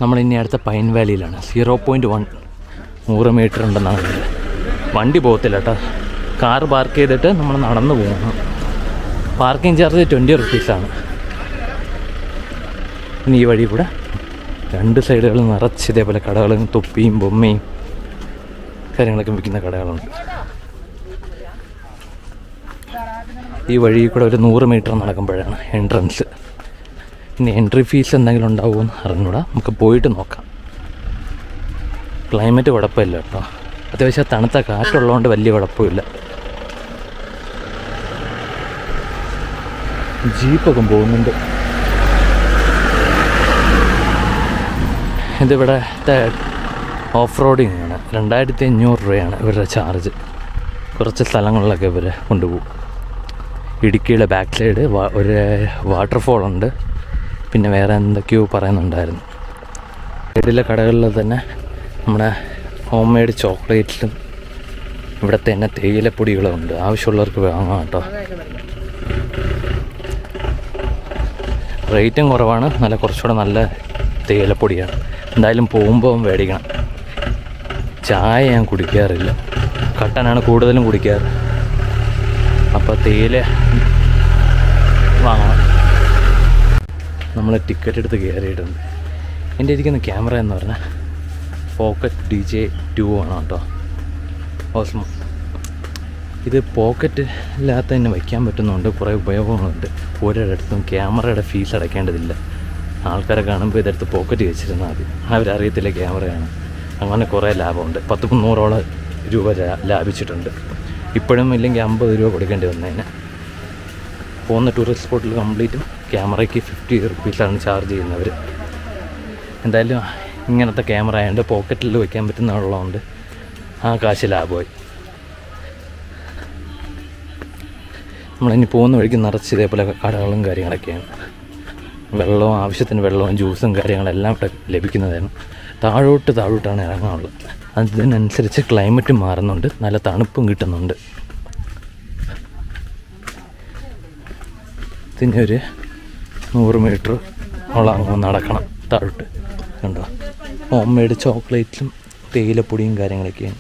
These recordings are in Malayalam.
നമ്മൾ ഇനി അടുത്ത പൈൻ വാലിയിലാണ് സീറോ പോയിൻറ്റ് വൺ നൂറ് മീറ്റർ ഉണ്ടെന്നാണ് പറഞ്ഞത് വണ്ടി പോകത്തില്ല കേട്ടോ കാർ പാർക്ക് ചെയ്തിട്ട് നമ്മൾ നടന്നു പോകുന്നു പാർക്കിംഗ് ചാർജ് ട്വൻറ്റി റുപ്പീസാണ് ഇനി ഈ വഴി കൂടെ രണ്ട് സൈഡുകളിൽ നിറച്ച് ഇതേപോലെ കടകളും തൊപ്പിയും ബൊമ്മയും കാര്യങ്ങളൊക്കെ വിൽക്കുന്ന കടകളുണ്ട് ഈ വഴി കൂടെ ഒരു നൂറ് മീറ്റർ നടക്കുമ്പോഴാണ് എൻട്രൻസ് ഇനി എൻട്രി ഫീസ് എന്തെങ്കിലും ഉണ്ടാവുമെന്ന് അറിഞ്ഞൂടാ നമുക്ക് പോയിട്ട് നോക്കാം ക്ലൈമറ്റ് കുഴപ്പമില്ല കേട്ടോ അത്യാവശ്യം തണുത്ത കാറ്റുള്ളതുകൊണ്ട് വലിയ കുഴപ്പമില്ല ജീപ്പൊക്കെ പോകുന്നുണ്ട് ഇതിവിടത്തെ ഓഫ് റോഡിങ് ആണ് രണ്ടായിരത്തി അഞ്ഞൂറ് രൂപയാണ് ഇവരുടെ ചാർജ് കുറച്ച് സ്ഥലങ്ങളിലൊക്കെ ഇവർ കൊണ്ടുപോകും ഇടുക്കിയുടെ ബാക്ക് സൈഡ് ഒരു വാട്ടർഫോൾ ഉണ്ട് പിന്നെ വേറെ എന്തൊക്കെയോ പറയുന്നുണ്ടായിരുന്നു സൈഡിലെ കടകളിൽ തന്നെ നമ്മുടെ ഹോം മെയ്ഡ് ചോക്ലേറ്റ്സും ഇവിടുത്തെ തന്നെ തേയിലപ്പൊടികളും ഉണ്ട് ആവശ്യമുള്ളവർക്ക് വാങ്ങാം കേട്ടോ റേറ്റും കുറവാണ് നല്ല കുറച്ചുകൂടെ നല്ല തേയിലപ്പൊടിയാണ് എന്തായാലും പോകുമ്പോൾ മേടിക്കണം ചായ ഞാൻ കുടിക്കാറില്ല കട്ടനാണ് കൂടുതലും കുടിക്കാറ് അപ്പോൾ തേയില വാങ്ങണം നമ്മൾ ടിക്കറ്റ് എടുത്ത് കയറിയിട്ടുണ്ട് എൻ്റെ ഇരിക്കുന്ന ക്യാമറ എന്ന് പറഞ്ഞാൽ പോക്കറ്റ് ഡി ജെ ടു ആണ് കേട്ടോ ഓസ്മോ ഇത് പോക്കറ്റ് ഇല്ലാത്ത തന്നെ വയ്ക്കാൻ പറ്റുന്നുണ്ട് കുറേ ഉപയോഗങ്ങളുണ്ട് ഒരിടത്തും ക്യാമറയുടെ ഫീസ് അടയ്ക്കേണ്ടതില്ല ആൾക്കാരെ കാണുമ്പോൾ ഇതെടുത്ത് പോക്കറ്റ് വെച്ചിരുന്നാൽ മതി അവരറിയത്തില്ല ക്യാമറയാണ് അങ്ങനെ കുറേ ലാഭമുണ്ട് പത്ത് മുന്നൂറോളം രൂപ ലാ- ലാഭിച്ചിട്ടുണ്ട് ഇപ്പോഴും ഇല്ലെങ്കിൽ അമ്പത് രൂപ കൊടുക്കേണ്ടി വന്നതിന് പോകുന്ന ടൂറിസ്റ്റ് സ്പോട്ടിൽ കംപ്ലീറ്റും ക്യാമറയ്ക്ക് ഫിഫ്റ്റി റുപ്പീസാണ് ചാർജ് ചെയ്യുന്നവർ എന്തായാലും ഇങ്ങനത്തെ ക്യാമറ ആയതുകൊണ്ട് പോക്കറ്റിൽ വയ്ക്കാൻ പറ്റുന്നതുള്ളതുകൊണ്ട് ആ കാശ് ലാഭമായി നമ്മളിനി പോകുന്ന വഴിക്ക് നിറച്ച് ഇതേപോലെ കടകളും കാര്യങ്ങളൊക്കെയാണ് വെള്ളവും ആവശ്യത്തിന് വെള്ളവും ജ്യൂസും കാര്യങ്ങളെല്ലാം ഇവിടെ ലഭിക്കുന്നതാണ് താഴോട്ട് താഴോട്ടാണ് ഇറങ്ങാനുള്ളത് അതിനനുസരിച്ച് ക്ലൈമറ്റ് മാറുന്നുണ്ട് നല്ല തണുപ്പും കിട്ടുന്നുണ്ട് പിന്നെ ഒരു നൂറ് മീറ്റർ ഓളം അങ്ങ് നടക്കണം താഴോട്ട് കണ്ടോ ഹോം മെയ്ഡ് ചോക്ലേറ്റും തേയിലപ്പൊടിയും കാര്യങ്ങളൊക്കെയാണ്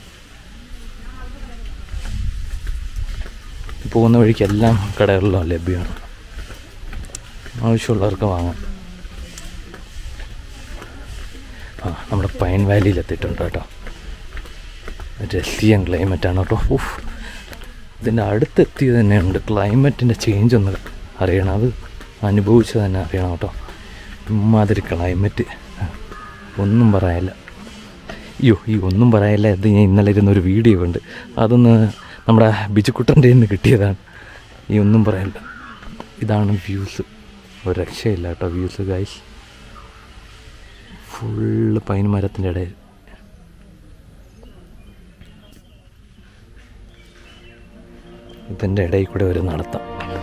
പോകുന്ന വഴിക്കെല്ലാം കടകളിലും ലഭ്യമാണ് ആവശ്യമുള്ളവർക്ക് വാങ്ങാം ആ നമ്മുടെ പൈൻ വാലിയിൽ എത്തിയിട്ടുണ്ട് കേട്ടോ രസീയം ക്ലൈമറ്റാണ് കേട്ടോ ഉഫ് ഇതിൻ്റെ അടുത്തെത്തിയത് തന്നെയുണ്ട് ക്ലൈമറ്റിൻ്റെ ചേഞ്ച് ഒന്ന് അറിയണം അത് അനുഭവിച്ച് തന്നെ അറിയണം കേട്ടോ ഇമ്മാതിരി ക്ലൈമറ്റ് ഒന്നും പറയാനില്ല അയ്യോ ഈ ഒന്നും പറയാനില്ല ഇത് ഞാൻ ഇന്നലെ ഇരുന്നൊരു വീഡിയോ ഉണ്ട് അതൊന്ന് നമ്മുടെ ബിജുക്കുട്ടൻ്റെ നിന്ന് കിട്ടിയതാണ് ഈ ഒന്നും പറയാനില്ല ഇതാണ് വ്യൂസ് ഒരു രക്ഷയില്ല കേട്ടോ വ്യൂസ് ഗൈസ് ഫുള്ള് പൈൻ മരത്തിൻ്റെ ഇടയിൽ ഇതിൻ്റെ ഇടയിൽ കൂടെ ഒരു നടത്തം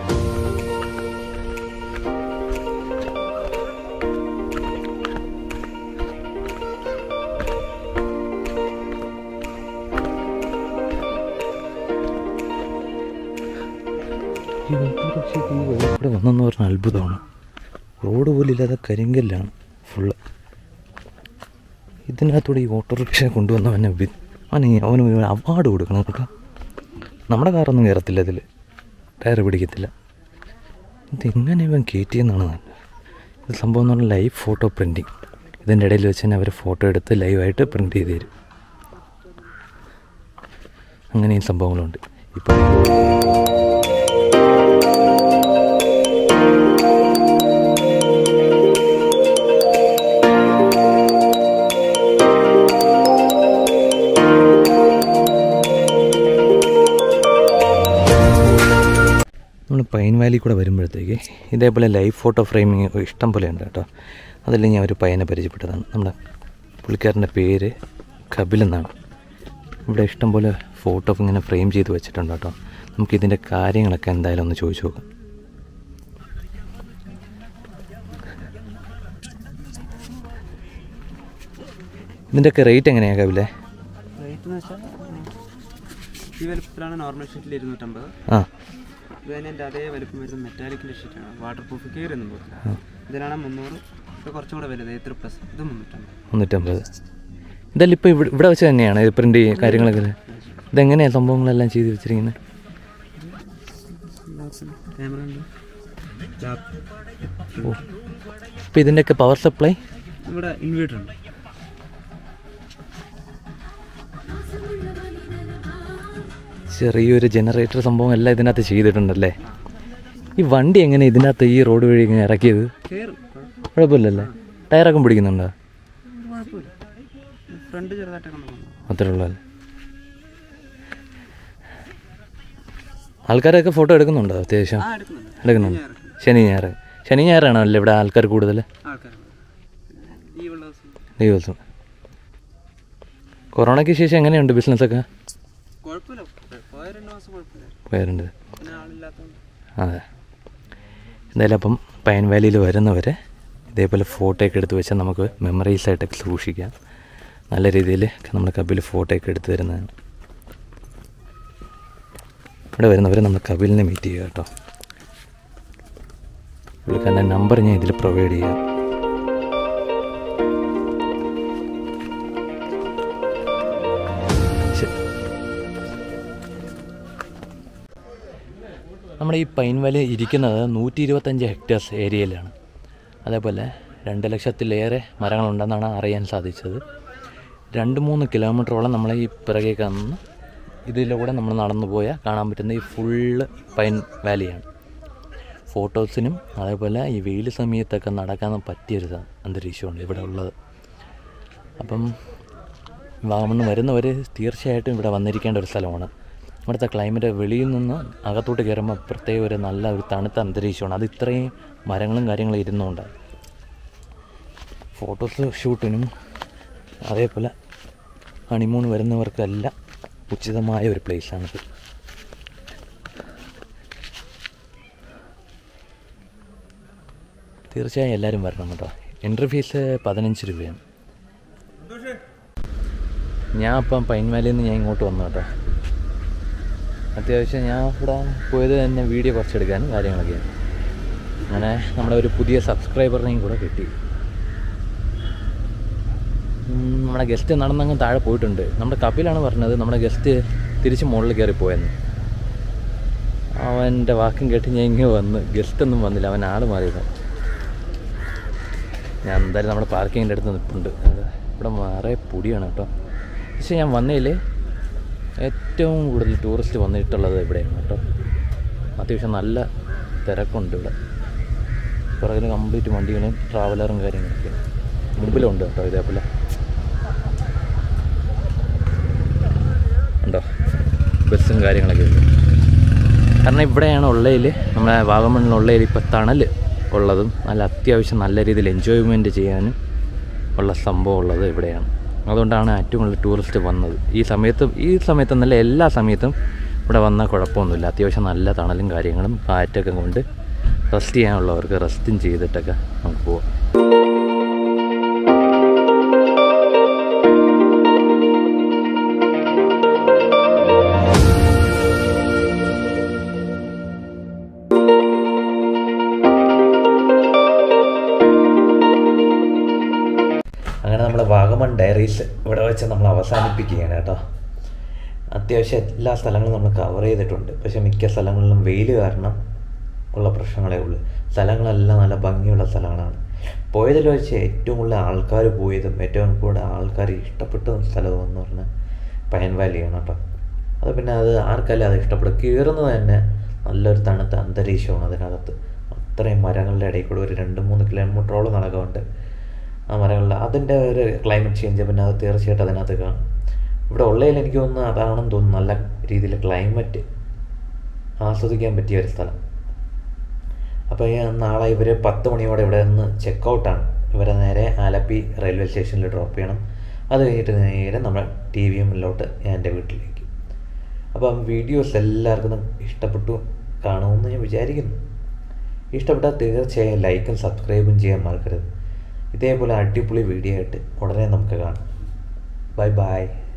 ഈ ഓട്ടോറിക്ഷയ്ക്ക് ഈ വഴി കൂടെ വന്നെന്ന് പറഞ്ഞ അത്ഭുതമാണ് റോഡ് പോലും ഇല്ലാതെ കരിങ്കല്ലാണ് ഫുള്ള് ഇതിനകത്തൂടെ ഈ ഓട്ടോറിക്ഷ കൊണ്ടുവന്നവനെ വി അവന് അവന് ഒരു അവാർഡ് കൊടുക്കണം കേട്ടോ നമ്മുടെ കാറൊന്നും കയറത്തില്ല ഇതിൽ ടയർ പിടിക്കത്തില്ല ഇതെങ്ങനെ ഇവൻ കയറ്റിയെന്നാണ് നല്ല ഇത് സംഭവം എന്ന് പറഞ്ഞാൽ ലൈവ് ഫോട്ടോ പ്രിൻറ്റിങ് ഇതിൻ്റെ ഇടയിൽ വെച്ച് തന്നെ അവർ ഫോട്ടോ എടുത്ത് ലൈവായിട്ട് പ്രിൻറ്റ് ചെയ്ത് തരും അങ്ങനെയും സംഭവങ്ങളുണ്ട് ഇപ്പോൾ നമ്മൾ പൈൻ വാലി കൂടെ വരുമ്പോഴത്തേക്ക് ഇതേപോലെ ലൈവ് ഫോട്ടോ ഫ്രെയിമിങ് ഇഷ്ടം പോലെ ഉണ്ട് കേട്ടോ അതിൽ ഞാൻ ഒരു പയ്യനെ പരിചയപ്പെട്ടതാണ് നമ്മുടെ പുള്ളിക്കാരൻ്റെ പേര് കപിൽ എന്നാണ് ഇവിടെ ഇഷ്ടം പോലെ ഫോട്ടോ ഇങ്ങനെ ഫ്രെയിം ചെയ്ത് വെച്ചിട്ടുണ്ട് കേട്ടോ നമുക്ക് ഇതിൻ്റെ കാര്യങ്ങളൊക്കെ എന്തായാലും ഒന്ന് ചോദിച്ചു നോക്കാം ഇതിൻ്റെയൊക്കെ റേറ്റ് എങ്ങനെയാണ് കപിലെ റേറ്റ് എന്ന് വെച്ചാൽ ഈ വലുപ്പത്തിലാണ് നോർമൽ ഷീറ്റിൽ ഇരുന്നൂറ്റമ്പത് ആ ഇത് തന്നെ എൻ്റെ അതേ വലുപ്പം വരുന്ന മെറ്റാലിക്കിൻ്റെ ഷീറ്റാണ് വാട്ടർ പ്രൂഫ് കീറുന്നു ഇതിനാണ് മുന്നൂറ് ഇത് കുറച്ചും കൂടെ വലുത് എത്ര പ്ലസ് ഇത് മുന്നൂറ്റമ്പത് മുന്നൂറ്റമ്പത് ഇതെല്ലാം ഇപ്പോൾ ഇവിടെ ഇവിടെ വെച്ച് തന്നെയാണ് പ്രിൻ്റ് കാര്യങ്ങളൊക്കെ ഇതെങ്ങനെയാണ് സംഭവങ്ങളെല്ലാം ചെയ്ത് വെച്ചിരിക്കുന്നത് ക്യാമറ ഉണ്ട് ലാപ്പ് ഓ അപ്പോൾ ഇതിൻ്റെയൊക്കെ പവർ സപ്ലൈ ഇവിടെ ഇൻവേർട്ടർ ഉണ്ട് ചെറിയൊരു ജനറേറ്റർ സംഭവം എല്ലാം ഇതിനകത്ത് ചെയ്തിട്ടുണ്ടല്ലേ ഈ വണ്ടി എങ്ങനെ ഇതിനകത്ത് ഈ റോഡ് വഴി ഇങ്ങനെ ഇറക്കിയത് കയറും കുഴപ്പമില്ലല്ലേ ടയറൊക്കെ പിടിക്കുന്നുണ്ടോ കുഴപ്പമില്ല ഫ്രണ്ട് ചെറുതായിട്ടൊക്കെ ഉണ്ട് അത്രേ ഉള്ളല്ലേ ആൾക്കാരൊക്കെ ഫോട്ടോ എടുക്കുന്നുണ്ടോ അത്യാവശ്യം ആ എടുക്കുന്നുണ്ട് എടുക്കുന്നുണ്ട് ശനി ഞായർ ശനി ഞായറാണോ അല്ലേ ഇവിടെ ആൾക്കാർ കൂടുതൽ ആൾക്കാർ ഈ ഉള്ള ദിവസം ഈ ദിവസം കൊറോണയ്ക്ക് ശേഷം എങ്ങനെയുണ്ട് ബിസിനസ്സൊക്കെ കുഴപ്പമില്ല പോയ രണ്ട് മാസം കുഴപ്പമില്ല പോയാറുണ്ട് പിന്നെ ആളില്ലാത്തതുകൊണ്ട് അതെ എന്തായാലും അപ്പം പൈൻ വാലിയിൽ വരുന്നവരെ ഇതേപോലെ ഫോട്ടോ ഒക്കെ എടുത്ത് വെച്ചാൽ നമുക്ക് മെമ്മറീസ് ആയിട്ടൊക്കെ സൂക്ഷിക്കാം നല്ല രീതിയിൽ നമ്മുടെ കപിൽ ഫോട്ടോ ഒക്കെ എടുത്ത് തരുന്നതാണ് ഇവിടെ വരുന്നവരെ നമ്മൾ കപിലിനെ മീറ്റ് ചെയ്യുക കേട്ടോ പുള്ളിക്കാരൻ്റെ നമ്പർ ഞാൻ ഇതിൽ പ്രൊവൈഡ് ചെയ്യാം ശരി നമ്മുടെ ഈ പൈൻ വാലി ഇരിക്കുന്നത് നൂറ്റി ഇരുപത്തഞ്ച് ഹെക്ടേഴ്സ് ഏരിയയിലാണ് അതേപോലെ രണ്ട് ലക്ഷത്തിലേറെ മരങ്ങളുണ്ടെന്നാണ് അറിയാൻ സാധിച്ചത് രണ്ട് മൂന്ന് കിലോമീറ്ററോളം നമ്മളെ ഈ പിറകെ കന്ന് ഇതിലൂടെ നമ്മൾ നടന്നു പോയാൽ കാണാൻ പറ്റുന്ന ഈ ഫുള്ള് പൈൻ വാലിയാണ് ഫോട്ടോസിനും അതേപോലെ ഈ വെയിൽ സമയത്തൊക്കെ നടക്കാൻ പറ്റിയൊരു സ- അന്തരീക്ഷമുണ്ട് ഇവിടെ ഉള്ളത് അപ്പം വാഗമണ്ണ് വരുന്നവർ തീർച്ചയായിട്ടും ഇവിടെ വന്നിരിക്കേണ്ട ഒരു സ്ഥലമാണ് ഇവിടുത്തെ ക്ലൈമറ്റ് വെളിയിൽ നിന്ന് അകത്തോട്ട് കയറുമ്പോൾ പ്രത്യേക ഒരു നല്ല ഒരു തണുത്ത അന്തരീക്ഷമാണ് അത് ഇത്രയും മരങ്ങളും കാര്യങ്ങളും ഇരുന്നുകൊണ്ട് ഫോട്ടോസ് ഷൂട്ടിനും അതേപോലെ ഹണിമൂൺ വരുന്നവർക്കെല്ലാം ഉചിതമായ ഒരു പ്ലേസാണിത് തീർച്ചയായും എല്ലാവരും വരണം കേട്ടോ എൻട്രി ഫീസ് പതിനഞ്ച് രൂപയാണ് ഞാൻ ഇപ്പം പൈൻ വാലിയിൽ നിന്ന് ഞാൻ ഇങ്ങോട്ട് വന്നു കേട്ടോ അത്യാവശ്യം ഞാൻ ഇവിടെ പോയത് തന്നെ വീഡിയോ കുറച്ചെടുക്കാനും കാര്യങ്ങളൊക്കെയാണ് അങ്ങനെ നമ്മുടെ ഒരു പുതിയ സബ്സ്ക്രൈബറിനെയും കൂടെ കിട്ടി ഉം, നമ്മുടെ ഗസ്റ്റ് നടന്നങ്ങ് താഴെ പോയിട്ടുണ്ട് നമ്മുടെ കപിലാണ് പറഞ്ഞത് നമ്മുടെ ഗസ്റ്റ് തിരിച്ച് മുകളിൽ കയറി പോയെന്ന് അവൻ്റെ വാക്കും കേട്ട് ഞാൻ ഇങ്ങനെ വന്ന് ഗസ്റ്റ് ഒന്നും വന്നില്ല അവൻ ആൾ മാറിയതാണ് ഞാൻ എന്തായാലും നമ്മുടെ പാർക്കിങ്ങിൻ്റെ അടുത്ത് നിൽപ്പുണ്ട് അത് ഇവിടെ നിറയെ പൊടിയാണ് കേട്ടോ പക്ഷേ ഞാൻ വന്നതിൽ ഏറ്റവും കൂടുതൽ ടൂറിസ്റ്റ് വന്നിട്ടുള്ളത് ഇവിടെയാണ് കേട്ടോ അത്യാവശ്യം നല്ല തിരക്കുണ്ട് ഇവിടെ പുറകിൽ കംപ്ലീറ്റ് വണ്ടികളും ട്രാവലറും കാര്യങ്ങളൊക്കെ മുമ്പിലുണ്ട് കേട്ടോ ഇതേപോലെ ഉണ്ടോ ബസ്സും കാര്യങ്ങളൊക്കെ ഉണ്ട് കാരണം ഇവിടെയാണ് ഉള്ളതിൽ നമ്മുടെ വാഗമണ്ണിലുള്ളതിൽ ഇപ്പോൾ തണൽ ഉള്ളതും നല്ല അത്യാവശ്യം നല്ല രീതിയിൽ എൻജോയ്മെൻറ്റ് ചെയ്യാനും ഉള്ള സംഭവം ഉള്ളത് ഇവിടെയാണ് അതുകൊണ്ടാണ് ഏറ്റവും കൂടുതൽ ടൂറിസ്റ്റ് വന്നത് ഈ സമയത്തും ഈ സമയത്തെന്നല്ല എല്ലാ സമയത്തും ഇവിടെ വന്നാൽ കുഴപ്പമൊന്നുമില്ല അത്യാവശ്യം നല്ല തണലും കാര്യങ്ങളും കാറ്റൊക്കെ കൊണ്ട് റെസ്റ്റ് ചെയ്യാനുള്ളവർക്ക് റെസ്റ്റും ചെയ്തിട്ടൊക്കെ നമുക്ക് പോവാം അങ്ങനെ നമ്മൾ വാഗമൺ ഡയറീസ് ഇവിടെ വെച്ച് നമ്മൾ അവസാനിപ്പിക്കുകയാണ് കേട്ടോ അത്യാവശ്യം എല്ലാ സ്ഥലങ്ങളും നമ്മൾ കവർ ചെയ്തിട്ടുണ്ട് പക്ഷേ മിക്ക സ്ഥലങ്ങളിലും വെയിൽ കാരണം ഉള്ള പ്രശ്നങ്ങളേ ഉള്ളൂ സ്ഥലങ്ങളെല്ലാം നല്ല ഭംഗിയുള്ള സ്ഥലങ്ങളാണ് പോയതിൽ വെച്ച് ഏറ്റവും കൂടുതൽ ആൾക്കാർ പോയതും ഏറ്റവും കൂടുതൽ ആൾക്കാർ ഇഷ്ടപ്പെട്ട സ്ഥലവും എന്ന് പറഞ്ഞാൽ പയൻ വാലിയാണ് കേട്ടോ അത് പിന്നെ അത് ആർക്കല്ല അത് ഇഷ്ടപ്പെടും കയറുന്നത് തന്നെ നല്ലൊരു തണുത്ത അന്തരീക്ഷമാണ് അതിനകത്ത് അത്രയും മരങ്ങളുടെ ഇടയിൽ കൂടെ ഒരു രണ്ട് മൂന്ന് കിലോമീറ്ററോളം നടക്കമുണ്ട് ആ മരങ്ങളിൽ അതിൻ്റെ ഒരു ക്ലൈമറ്റ് ചേഞ്ച് പിന്നെ അത് തീർച്ചയായിട്ടും അതിനകത്ത് കാണും ഇവിടെ ഉള്ളതിൽ എനിക്ക് തോന്നുന്നു അതാണെന്ന് തോന്നുന്നു നല്ല രീതിയിൽ ക്ലൈമറ്റ് ആസ്വദിക്കാൻ പറ്റിയ ഒരു സ്ഥലം അപ്പോൾ ഈ നാളെ ഇവർ പത്ത് മണിയോടെ ഇവിടെ നിന്ന് ചെക്ക് ഔട്ടാണ് ഇവരെ നേരെ ആലപ്പി റെയിൽവേ സ്റ്റേഷനിൽ ഡ്രോപ്പ് ചെയ്യണം അത് കഴിഞ്ഞിട്ട് നേരെ നമ്മൾ ടി വി എമ്മിലോട്ട് ഞാൻ എൻ്റെ വീട്ടിലേക്ക് അപ്പം വീഡിയോസ് എല്ലാവർക്കും ഇഷ്ടപ്പെട്ടു കാണുമെന്ന് ഞാൻ വിചാരിക്കുന്നു ഇഷ്ടപ്പെട്ടാൽ തീർച്ചയായും ലൈക്കും സബ്സ്ക്രൈബും ചെയ്യാൻ മറക്കരുത് ഇതേപോലെ അടിപൊളി വീഡിയോ ആയിട്ട് ഉടനെ നമുക്ക് കാണാം ബൈ ബൈ